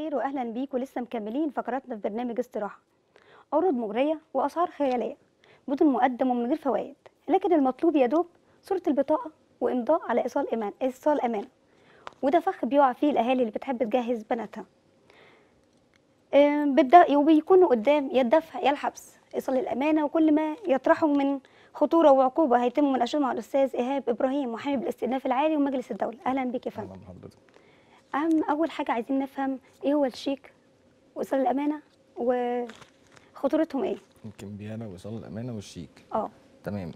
الخير واهلا بيكم لسه مكملين فقراتنا في برنامج استراحه عروض مغريه واسعار خياليه بدون مقدم ومن غير فوائد لكن المطلوب يا دوب صوره البطاقه وامضاء على ايصال امان ايصال امانه وده فخ بيقع فيه الاهالي اللي بتحب تجهز بناتها آم، بالد- وبيكونوا قدام يا الدفع يا الحبس ايصال الامانه وكل ما يطرحه من خطوره وعقوبه هيتم مناقشته مع الاستاذ ايهاب ابراهيم محامي بالاستئناف العالي ومجلس الدوله اهلا بك يا فندم اهلا بحضرتك أهم أول حاجة عايزين نفهم إيه هو الشيك وإيصال الأمانة وخطورتهم إيه؟ الكمبياله وايصال الامانه والشيك أه تمام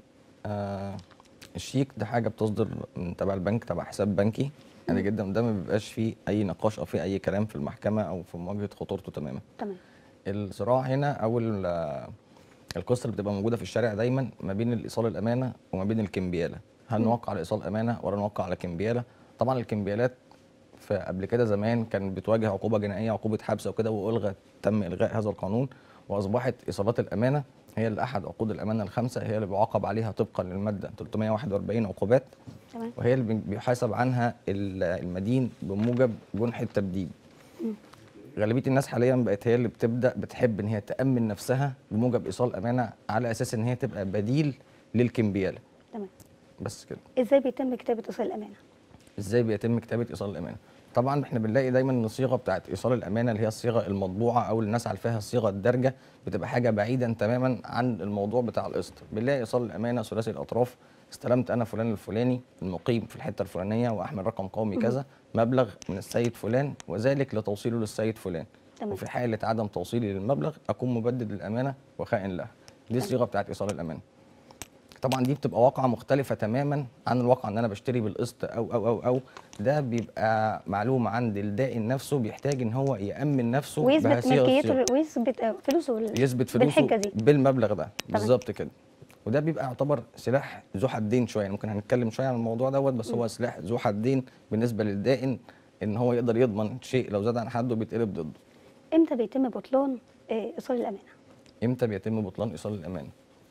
آه الشيك ده حاجه بتصدر من تبع البنك تبع حساب بنكي عادي جدا ده ما بيبقاش فيه اي نقاش او فيه اي كلام في المحكمه او في مواجهه خطورته تماما تمام الصراع هنا او ال- القصه اللي بتبقى موجوده في الشارع دايما ما بين الايصال الامانه وما بين الكمبياله هل مم. نوقع على ايصال امانه ولا نوقع على كمبياله طبعا الكمبيالات في قبل كده زمان كانت بتواجه عقوبه جنائيه عقوبه حبس وكده والغى تم الغاء هذا القانون واصبحت ايصالات الامانه هي اللي احد عقود الامانه الخمسه هي اللي بيعاقب عليها طبقا للماده 341 عقوبات تمام وهي اللي بيحاسب عنها ال- المدين بموجب جنح التبديد مم. غالبيه الناس حاليا بقت هي اللي بتبدا بتحب ان هي تامن نفسها بموجب ايصال امانه على اساس ان هي تبقى بديل للكمبياله تمام بس كده إزاي بيتم كتابة إيصال الأمانة؟ ازاي بيتم كتابه ايصال الامانه طبعا احنا بنلاقي دايما ان الصيغه بتاعت ايصال الامانه اللي هي الصيغه المطبوعه او اللي الناس عارفاها الصيغه الدارجه بتبقى حاجه بعيدا تماما عن الموضوع بتاع القسط بنلاقي ايصال الامانه ثلاثي الاطراف استلمت انا فلان الفلاني المقيم في الحته الفلانيه واحمل رقم قومي كذا مبلغ من السيد فلان وذلك لتوصيله للسيد فلان تمام وفي حاله عدم توصيلي للمبلغ اكون مبدد للامانه وخائن لها دي الصيغه بتاعت ايصال الامانه طبعا دي بتبقى واقعه مختلفه تماما عن الواقع ان انا بشتري بالقسط او او او او ده بيبقى معلومه عند الدائن نفسه بيحتاج ان هو يامن نفسه ويثبت بهذه ملكيته الصيغة. ويثبت آه، فلوسه بال- يثبت فلوسه بالحجة دي بالمبلغ ده بالظبط كده وده بيبقى يعتبر سلاح ذو حدين شويه ممكن هنتكلم شويه عن الموضوع دوت بس هو سلاح ذو حدين بالنسبه للدائن ان هو يقدر يضمن شيء لو زاد عن حده بيتقلب ضده إمتى بيتم بطلان آه، إيصال الأمانة؟ امتى بيتم بطلان ايصال الامانه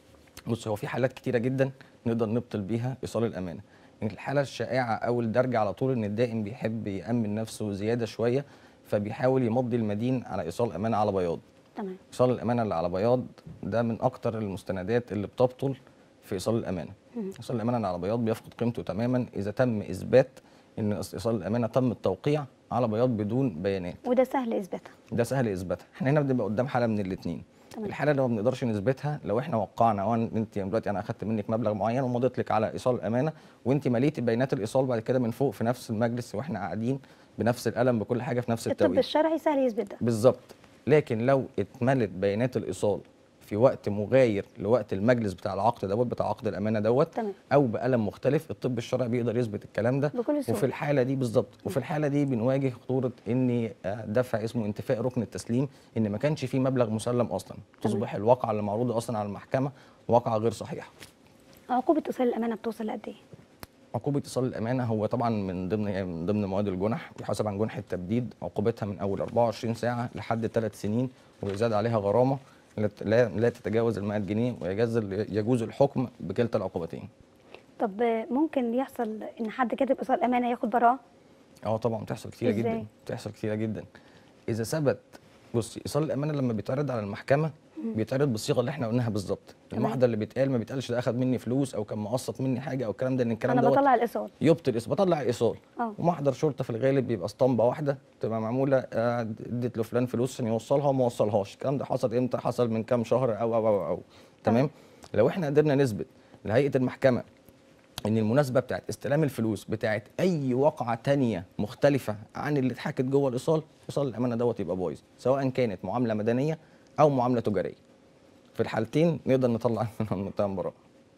بص هو في حالات كتيره جدا نقدر نبطل بيها ايصال الامانه يعني الحاله الشائعه او الدارجه على طول ان الدائن بيحب يامن نفسه زياده شويه فبيحاول يمضي المدين على ايصال امانه على بياض تمام ايصال الامانه اللي على بياض ده من اكتر المستندات اللي بتبطل في ايصال الامانه مم. ايصال الامانه اللي على بياض بيفقد قيمته تماما اذا تم اثبات ان ايصال الامانه تم التوقيع على بياض بدون بيانات وده سهل إثباتها ده سهل اثباتها احنا هنا بنبقى قدام حاله من الاثنين تمام. الحاله اللي ما بنقدرش نثبتها لو احنا وقعنا او أنا- انت دلوقتي انا اخدت منك مبلغ معين ومضيت لك على ايصال امانه وانت مليتي بيانات الايصال بعد كده من فوق في نفس المجلس واحنا قاعدين بنفس القلم بكل حاجه في نفس الطب التوقيت الشرعي سهل يثبت ده بالظبط لكن لو اتملت بيانات الايصال في وقت مغاير لوقت المجلس بتاع العقد دوت بتاع عقد الامانه دوت تمام او بقلم مختلف الطب الشرعي بيقدر يثبت الكلام ده بكل وفي سهولة الحاله دي بالظبط وفي الحاله دي بنواجه خطوره ان آه، دفع اسمه انتفاء ركن التسليم ان ما كانش فيه مبلغ مسلم اصلا تصبح الواقعه اللي معروضه اصلا على المحكمه واقعه غير صحيحه عقوبة إيصال الأمانة بتوصل لقد إيه؟ عقوبة إيصال الأمانة هو طبعا من ضمن من ضمن مواد الجنح بيحاسب عن جنح التبديد عقوبتها من أول 24 ساعة لحد 3 سنين ويزاد عليها غرامة لا لا لا تتجاوز ال 100 جنيه ويجوز يجوز الحكم بكلتا العقوبتين. طب آه، ممكن يحصل إن حد كاتب إيصال أمانة ياخد براءة؟ اه طبعا بتحصل كتيرة إزاي؟ جدا بتحصل كتيرة جدا. إذا ثبت بصي إيصال الأمانة لما بيتعرض على المحكمة بيتعرض بالصيغة اللي احنا قلناها بالظبط. تمام. المحضر اللي بيتقال ما بيتقالش ده أخد مني فلوس أو كان مقسط مني حاجة أو الكلام ده لأن الكلام أنا دوت بطلع الإيصال يبطل اسم بطلع ايصال اه ومحضر شرطه في الغالب بيبقى اسطمبه واحده تبقى معموله آه، اديت لفلان فلوس عشان يوصلها وما وصلهاش الكلام ده حصل امتى حصل من كام شهر او او او, أو. تمام لو احنا قدرنا نثبت لهيئه المحكمه ان المناسبه بتاعت استلام الفلوس بتاعت اي واقعه تانية مختلفه عن اللي اتحكت جوه الايصال ايصال الامانه دوت يبقى بايظ سواء كانت معامله مدنيه او معامله تجاريه في الحالتين نقدر نطلع منهم المتهم براءه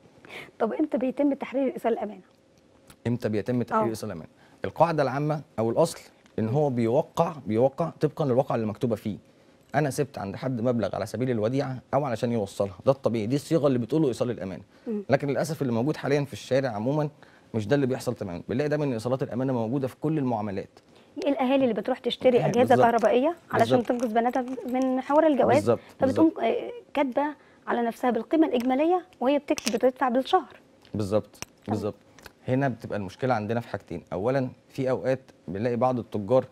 طب إمتى بيتم تحرير إيصال الأمانة؟ امتى بيتم تحرير آه. ايصال الامانه القاعده العامه او الاصل ان هو بيوقع بيوقع طبقا للواقعه اللي مكتوبه فيه انا سبت عند حد مبلغ على سبيل الوديعه او علشان يوصلها ده الطبيعي دي الصيغه اللي بتقوله ايصال الامانه مم. لكن للاسف اللي موجود حاليا في الشارع عموما مش ده اللي بيحصل تماما بنلاقي دايما ان ايصالات الامانه موجوده في كل المعاملات ايه الاهالي اللي بتروح تشتري إيه، اجهزه بالظبط. كهربائيه علشان بالظبط. تنقذ بناتها من حوار الجواز بالظبط فبتقوم بالظبط آه، كاتبه على نفسها بالقيمه الاجماليه وهي بتكتب بتدفع بالشهر بالظبط بالظبط هنا بتبقى المشكله عندنا في حاجتين اولا في اوقات بنلاقي بعض التجار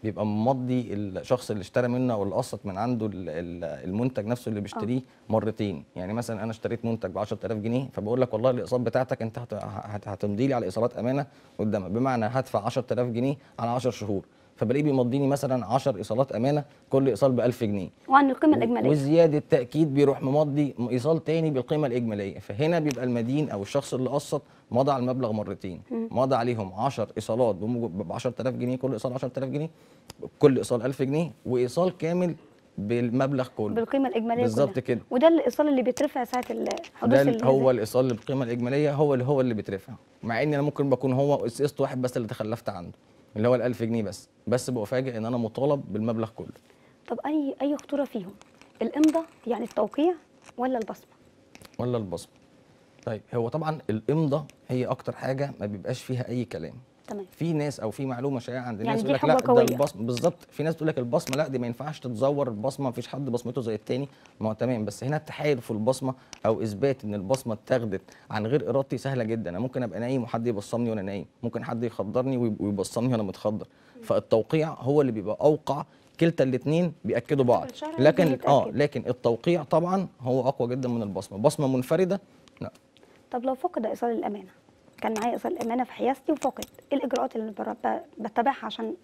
بيبقى ممضي الشخص اللي اشترى منه او اللي قسط من عنده ال- ال- المنتج نفسه اللي بيشتريه مرتين يعني مثلا انا اشتريت منتج ب 10000 جنيه فبقول لك والله الاقساط بتاعتك انت هت- هت- هتمضي لي على ايصالات امانه قدامك بمعنى هدفع 10000 جنيه على 10 شهور فبلاقيه بيمضيني مثلا 10 ايصالات امانه كل ايصال ب 1000 جنيه وعن القيمه الاجماليه وزياده تاكيد بيروح ممضي ايصال تاني بالقيمه الاجماليه فهنا بيبقى المدين او الشخص اللي قسط مضى على المبلغ مرتين مضى عليهم 10 ايصالات ب 10000 جنيه كل ايصال 10000 جنيه كل ايصال 1000 جنيه وايصال كامل بالمبلغ كله بالقيمه الاجماليه بالظبط كلها. كده وده الايصال اللي بيترفع ساعه ال- حدوث ده ال- هو الايصال بالقيمه الاجماليه هو اللي هو اللي بيترفع مع ان انا ممكن بكون هو قسط واحد بس اللي تخلفت عنده اللي هو ال 1000 جنيه بس بس بفاجئ ان انا مطالب بالمبلغ كله طب اي اي خطوره فيهم الامضاء يعني التوقيع ولا البصمه ولا البصمه طيب هو طبعا الامضه هي اكتر حاجه ما بيبقاش فيها اي كلام تمام في ناس او في معلومه شائعه عند يعني الناس دي يقول لك حجة لا ده قوية. البصمه بالظبط في ناس تقول لك البصمه لا دي ما ينفعش تتزور البصمه مفيش حد بصمته زي التاني ما هو تمام بس هنا التحايل في البصمه او اثبات ان البصمه اتاخدت عن غير ارادتي سهله جدا انا ممكن ابقى نايم وحد يبصمني وانا نايم ممكن حد يخدرني ويب- ويبصمني وانا متخدر فالتوقيع هو اللي بيبقى اوقع كلتا الاثنين بياكدوا بعض الشرع لكن بيتأكد. اه لكن التوقيع طبعا هو اقوى جدا من البصمه بصمه منفرده لا طب لو فقد ايصال الامانه كان معايا ايصال الامانه في حيازتي وفقد ايه الاجراءات اللي بر- ب- بتبعها عشان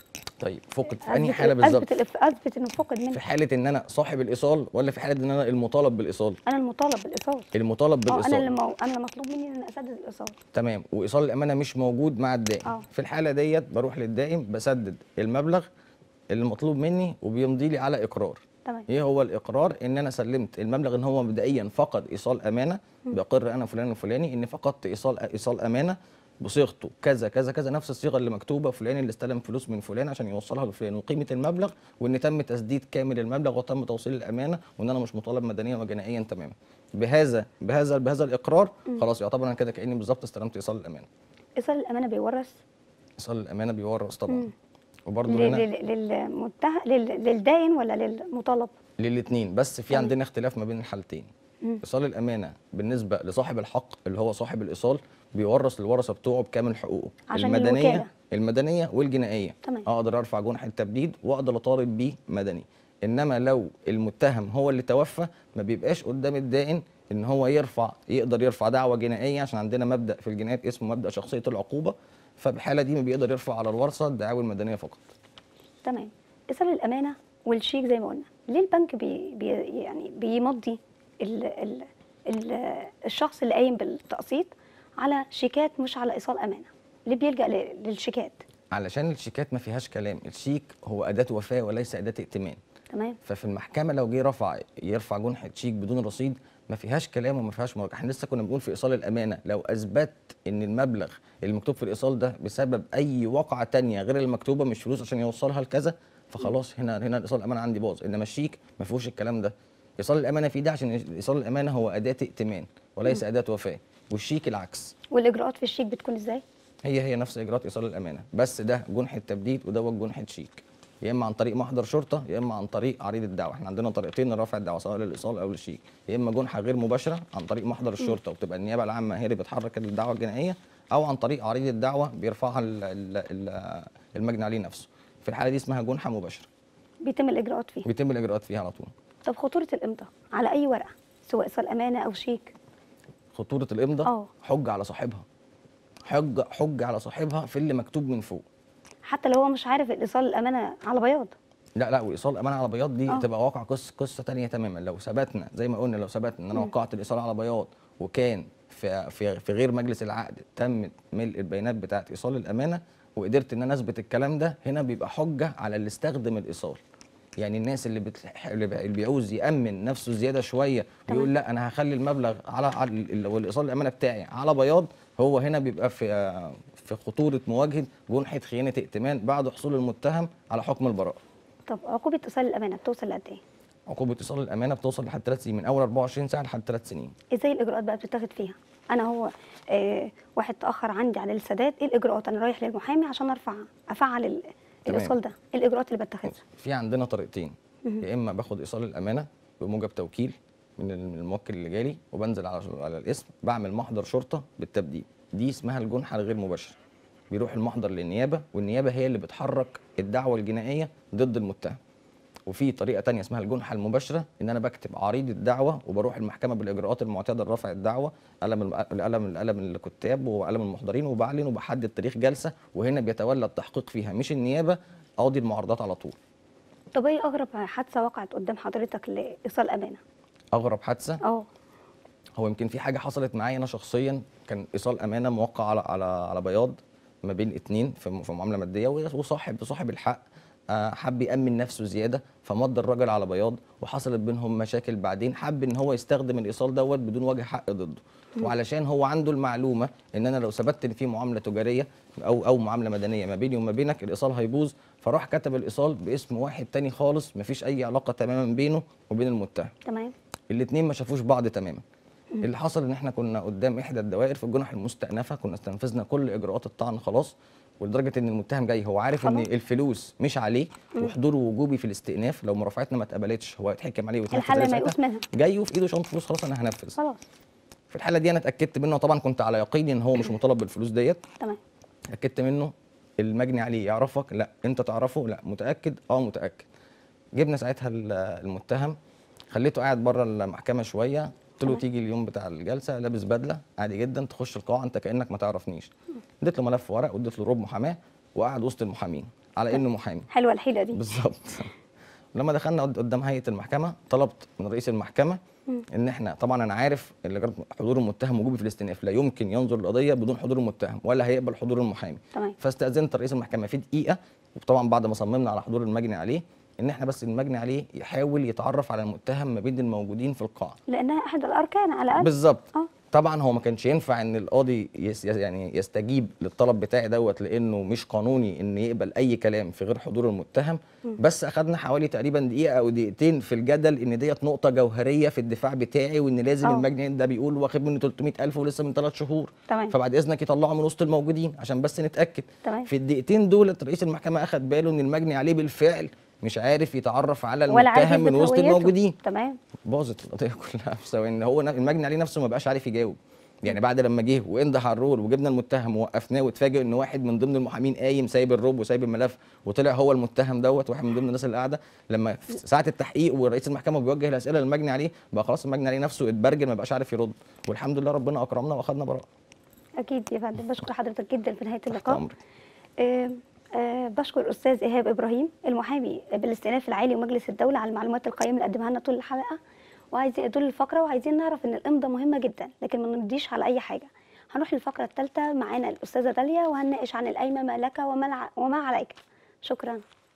طيب فقد في انهي أثبت- حاله بالظبط اثبت الإف- اثبت انه فقد مني في حاله ان انا صاحب الايصال ولا في حاله ان انا المطالب بالايصال انا المطالب بالايصال المطالب اه بالايصال انا اللي مو... انا اللي مطلوب مني ان انا اسدد الايصال تمام وايصال الامانه مش موجود مع الدائن آه. في الحاله ديت بروح للدائن بسدد المبلغ اللي مطلوب مني وبيمضي لي على اقرار تمام ايه هو الاقرار ان انا سلمت المبلغ ان هو مبدئيا فقد ايصال امانه بقر انا فلان الفلاني ان فقدت ايصال ايصال امانه بصيغته كذا كذا كذا نفس الصيغه اللي مكتوبه فلان اللي استلم فلوس من فلان عشان يوصلها لفلان وقيمه المبلغ وان تم تسديد كامل المبلغ وتم توصيل الامانه وان انا مش مطالب مدنيا وجنائيا تماما بهذا بهذا بهذا الاقرار خلاص يعتبر انا كده كاني بالظبط استلمت ايصال الامانه ايصال الامانه بيورث ايصال الامانه بيورث طبعا وبرضه لل- هنا لل- للمته لل- للدائن ولا للمطالب للاثنين بس في تمام. عندنا اختلاف ما بين الحالتين مم. ايصال الامانه بالنسبه لصاحب الحق اللي هو صاحب الايصال بيورث للورثه بتوعه بكامل حقوقه عشان المدنيه الوكالة. المدنيه والجنائيه تمام. اقدر ارفع جنح التبديد واقدر اطالب بيه مدني انما لو المتهم هو اللي توفى ما بيبقاش قدام الدائن ان هو يرفع يقدر يرفع دعوه جنائيه عشان عندنا مبدا في الجنايات اسمه مبدا شخصيه العقوبه فبالحاله دي ما بيقدر يرفع على الورثه الدعاوي المدنيه فقط تمام ايصال الامانه والشيك زي ما قلنا ليه البنك بي بي يعني بيمضي ال ال ال الشخص اللي قايم بالتقسيط على شيكات مش على ايصال امانه ليه بيلجا ل- للشيكات علشان الشيكات ما فيهاش كلام الشيك هو اداه وفاه وليس اداه ائتمان تمام ففي المحكمه لو جه رفع يرفع جنحه شيك بدون رصيد ما فيهاش كلام وما فيهاش مراجعه احنا لسه كنا بنقول في ايصال الامانه لو اثبت ان المبلغ المكتوب في الايصال ده بسبب اي واقعه تانية غير المكتوبه مش فلوس عشان يوصلها لكذا فخلاص هنا هنا ايصال الامانه عندي باظ انما الشيك ما فيهوش الكلام ده ايصال الامانه فيه ده عشان ايصال الامانه هو اداه ائتمان وليس اداه وفاه والشيك العكس والاجراءات في الشيك بتكون ازاي هي هي نفس اجراءات ايصال الامانه بس ده جنحه تبديد ودوت جنحه شيك يا اما عن طريق محضر شرطه يا اما عن طريق عريض الدعوه احنا عندنا طريقتين لرفع الدعوه سواء للايصال او للشيك يا اما جنحه غير مباشره عن طريق محضر الشرطه وبتبقى النيابه العامه هي اللي بتحرك الدعوه الجنائيه او عن طريق عريض الدعوه بيرفعها ال- ال- ال- المجني عليه نفسه في الحاله دي اسمها جنحه مباشره بيتم الاجراءات فيه بيتم الاجراءات فيها على طول طب خطوره الامضاء على اي ورقه سواء ايصال امانه او شيك خطوره الامضاء آه. حجه على صاحبها حجه حجه على صاحبها في اللي مكتوب من فوق حتى لو هو مش عارف الايصال الامانه على بياض لا لا وايصال امانه على بياض دي آه. تبقى واقع قصه قصه ثانيه تماما لو ثبتنا زي ما قلنا لو ثبتنا ان انا وقعت الايصال على بياض وكان في في في غير مجلس العقد تم ملء البيانات بتاعه ايصال الامانه وقدرت ان انا اثبت الكلام ده هنا بيبقى حجه على اللي استخدم الايصال يعني الناس اللي بتح... اللي بي- اللي بيعوز يامن نفسه زياده شويه تمام. ويقول لا انا هخلي المبلغ على على ال- والايصال الامانه بتاعي على بياض هو هنا بيبقى في آه، في خطوره مواجهه جنحه خيانه ائتمان بعد حصول المتهم على حكم البراءه طب عقوبه ايصال الامانه بتوصل لقد ايه عقوبة إيصال الأمانة بتوصل لحد ثلاث سنين من أول 24 ساعة لحد ثلاث سنين. ازاي الاجراءات بقى بتتاخد فيها انا هو آه واحد تاخر عندي على السداد ايه الاجراءات انا رايح للمحامي عشان ارفع افعل ال- تمام. الايصال ده ايه الاجراءات اللي بتاخدها في عندنا طريقتين يا إما باخد إيصال الأمانة بموجب توكيل من الموكل اللي جالي وبنزل على على الاسم بعمل محضر شرطة بالتبديد دي اسمها الجنحة الغير مباشرة بيروح المحضر للنيابه والنيابه هي اللي بتحرك الدعوه الجنائيه ضد المتهم وفي طريقه تانية اسمها الجنحه المباشره ان انا بكتب عريض الدعوه وبروح المحكمه بالاجراءات المعتاده لرفع الدعوه قلم الم- القلم القلم الكتاب وقلم المحضرين وبعلن وبحدد تاريخ جلسه وهنا بيتولى التحقيق فيها مش النيابه قاضي المعارضات على طول طب ايه اغرب حادثه وقعت قدام حضرتك لايصال امانه اغرب حادثه اه هو يمكن في حاجه حصلت معايا انا شخصيا كان ايصال امانه موقع على على على بياض ما بين اتنين في في معامله ماديه وصاحب صاحب الحق آه، حب يامن نفسه زياده فمضى الراجل على بياض وحصلت بينهم مشاكل بعدين حب ان هو يستخدم الايصال دوت بدون وجه حق ضده وعلشان هو عنده المعلومه ان انا لو ثبتت ان في معامله تجاريه او او معامله مدنيه ما بيني وما بينك الايصال هيبوظ فراح كتب الايصال باسم واحد تاني خالص مفيش اي علاقه تماما بينه وبين المتهم تمام الاثنين ما شافوش بعض تماما اللي حصل ان احنا كنا قدام احدى الدوائر في الجنح المستأنفه كنا استنفذنا كل اجراءات الطعن خلاص ولدرجه ان المتهم جاي هو عارف ان خلاص. الفلوس مش عليه وحضوره وجوبي في الاستئناف لو مرافعتنا ما اتقبلتش هو هيتحكم عليه ويتنفذ الحل عليه ما يقوس ساعتها. منها جاي وفي ايده شنطه فلوس خلاص انا هنفذ خلاص في الحاله دي انا اتاكدت منه طبعا كنت على يقين ان هو مش مطالب بالفلوس ديت تمام اتاكدت منه المجني عليه يعرفك لا انت تعرفه لا متاكد اه متاكد جبنا ساعتها ال- المتهم خليته قاعد بره المحكمه شويه قلت له تمام. تيجي اليوم بتاع الجلسه لابس بدله عادي جدا تخش القاعه انت كانك ما تعرفنيش اديت له ملف ورق واديت له روب محاماه وقعد وسط المحامين على انه محامي حلوه الحيله دي بالظبط لما دخلنا قد- قدام هيئه المحكمه طلبت من رئيس المحكمه مم. ان احنا طبعا انا عارف اللي جرت حضور المتهم وجوبي في الاستئناف لا يمكن ينظر القضيه بدون حضور المتهم ولا هيقبل حضور المحامي تمام فاستاذنت رئيس المحكمه في دقيقه وطبعا بعد ما صممنا على حضور المجني عليه ان احنا بس المجني عليه يحاول يتعرف على المتهم ما بين الموجودين في القاعه لانها احد الاركان على الاقل بالظبط اه طبعا هو ما كانش ينفع ان القاضي يس يعني يستجيب للطلب بتاعي دوت لانه مش قانوني ان يقبل اي كلام في غير حضور المتهم بس اخدنا حوالي تقريبا دقيقه او دقيقتين في الجدل ان ديت نقطه جوهريه في الدفاع بتاعي وان لازم آه. المجني ده بيقول واخد منه 300000 ولسه من ثلاث شهور تمام فبعد اذنك يطلعه من وسط الموجودين عشان بس نتاكد تمام في الدقيقتين دولت رئيس المحكمه اخد باله ان المجني عليه بالفعل مش عارف يتعرف على ولا عارف المتهم من يثبت وسط هويته. الموجودين تمام باظت القضيه كلها في ثواني هو ن- المجني عليه نفسه ما بقاش عارف يجاوب يعني بعد لما جه وانده على الرول وجبنا المتهم ووقفناه واتفاجئ ان واحد من ضمن المحامين قايم سايب الروب وسايب الملف وطلع هو المتهم دوت واحد من ضمن الناس اللي قاعده لما في ساعه التحقيق ورئيس المحكمه بيوجه الاسئله للمجني عليه بقى خلاص المجني عليه نفسه اتبرجل ما بقاش عارف يرد والحمد لله ربنا اكرمنا واخدنا براءه اكيد يا فندم بشكر حضرتك جدا في نهايه تحت اللقاء امرك آه، آه، بشكر الاستاذ ايهاب ابراهيم المحامي بالاستئناف العالي ومجلس الدوله على المعلومات القيمه اللي قدمها لنا طول الحلقه وعايزين طول الفقره وعايزين نعرف ان الامضاء مهمه جدا لكن ما نمضيش على اي حاجه هنروح للفقره الثالثه معانا الاستاذه داليا وهنناقش عن القايمه ما لك وما الع- وما عليك شكرا